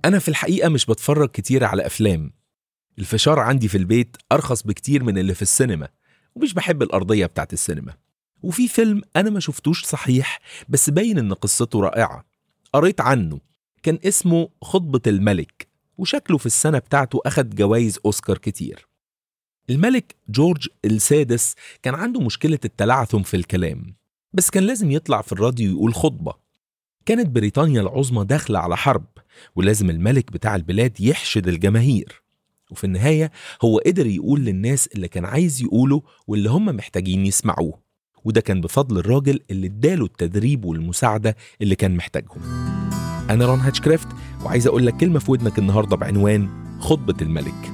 أنا في الحقيقة مش بتفرج كتير على أفلام الفشار عندي في البيت أرخص بكتير من اللي في السينما ومش بحب الأرضية بتاعت السينما وفي فيلم أنا ما شفتوش صحيح بس باين إن قصته رائعة قريت عنه كان اسمه خطبة الملك وشكله في السنة بتاعته أخد جوائز أوسكار كتير الملك جورج السادس كان عنده مشكلة التلعثم في الكلام بس كان لازم يطلع في الراديو يقول خطبة كانت بريطانيا العظمى داخلة على حرب ولازم الملك بتاع البلاد يحشد الجماهير وفي النهاية هو قدر يقول للناس اللي كان عايز يقوله واللي هم محتاجين يسمعوه وده كان بفضل الراجل اللي اداله التدريب والمساعدة اللي كان محتاجهم أنا رون هاتشكرافت وعايز أقول لك كلمة في ودنك النهاردة بعنوان خطبة الملك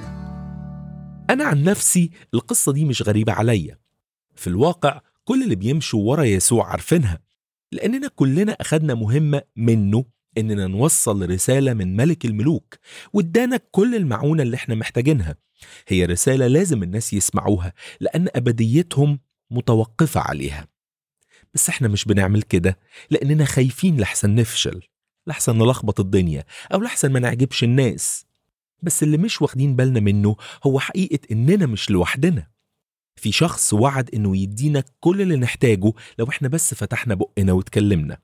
أنا عن نفسي القصة دي مش غريبة عليا في الواقع كل اللي بيمشوا ورا يسوع عارفينها لأننا كلنا أخدنا مهمة منه إننا نوصل رسالة من ملك الملوك وادانا كل المعونة اللي احنا محتاجينها هي رسالة لازم الناس يسمعوها لأن أبديتهم متوقفة عليها بس احنا مش بنعمل كده لأننا خايفين لحسن نفشل لحسن نلخبط الدنيا أو لحسن ما نعجبش الناس بس اللي مش واخدين بالنا منه هو حقيقة إننا مش لوحدنا في شخص وعد إنه يدينا كل اللي نحتاجه لو إحنا بس فتحنا بقنا واتكلمنا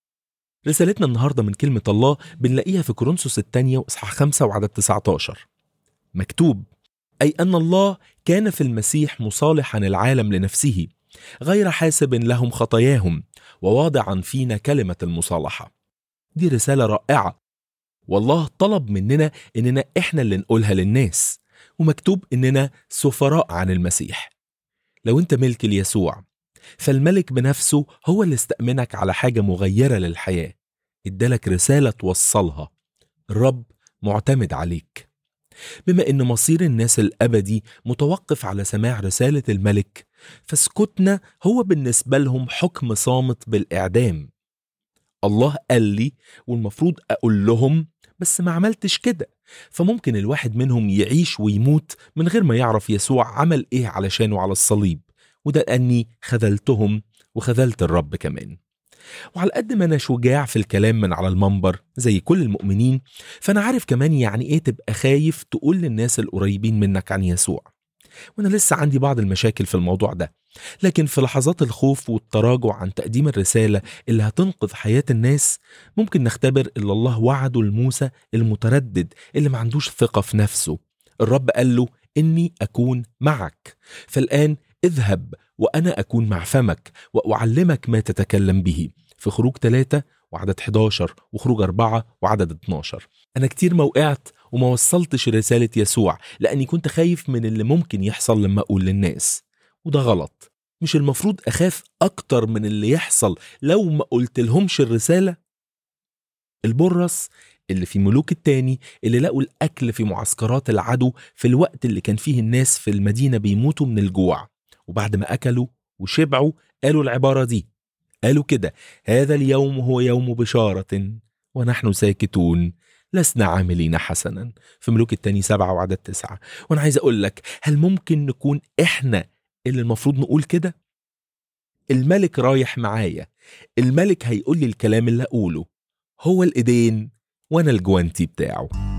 رسالتنا النهاردة من كلمة الله بنلاقيها في كورنثوس الثانية وإصحاح 5 وعدد 19 مكتوب أي أن الله كان في المسيح مصالحا العالم لنفسه غير حاسب لهم خطاياهم وواضعا فينا كلمة المصالحة دي رسالة رائعة والله طلب مننا إننا إحنا اللي نقولها للناس ومكتوب إننا سفراء عن المسيح لو أنت ملك ليسوع فالملك بنفسه هو اللي استأمنك على حاجة مغيرة للحياة ادالك رسالة توصلها الرب معتمد عليك بما ان مصير الناس الابدي متوقف على سماع رساله الملك فسكوتنا هو بالنسبه لهم حكم صامت بالاعدام الله قال لي والمفروض اقول لهم بس ما عملتش كده فممكن الواحد منهم يعيش ويموت من غير ما يعرف يسوع عمل ايه علشانه على الصليب وده لاني خذلتهم وخذلت الرب كمان وعلى قد ما انا شجاع في الكلام من على المنبر زي كل المؤمنين فانا عارف كمان يعني ايه تبقى خايف تقول للناس القريبين منك عن يسوع وانا لسه عندي بعض المشاكل في الموضوع ده لكن في لحظات الخوف والتراجع عن تقديم الرسالة اللي هتنقذ حياة الناس ممكن نختبر اللي الله وعده لموسى المتردد اللي ما عندوش ثقة في نفسه الرب قال له إني أكون معك فالآن اذهب وأنا أكون مع فمك وأعلمك ما تتكلم به في خروج ثلاثة وعدد 11 وخروج أربعة وعدد 12 أنا كتير ما وقعت وما وصلتش رسالة يسوع لأني كنت خايف من اللي ممكن يحصل لما أقول للناس وده غلط مش المفروض أخاف أكتر من اللي يحصل لو ما قلت لهمش الرسالة البرص اللي في ملوك التاني اللي لقوا الأكل في معسكرات العدو في الوقت اللي كان فيه الناس في المدينة بيموتوا من الجوع وبعد ما أكلوا وشبعوا قالوا العبارة دي قالوا كده هذا اليوم هو يوم بشارة ونحن ساكتون لسنا عاملين حسنا في ملوك التاني سبعة وعدد تسعة وأنا عايز أقول لك هل ممكن نكون إحنا اللي المفروض نقول كده؟ الملك رايح معايا الملك هيقول لي الكلام اللي أقوله هو الإيدين وأنا الجوانتي بتاعه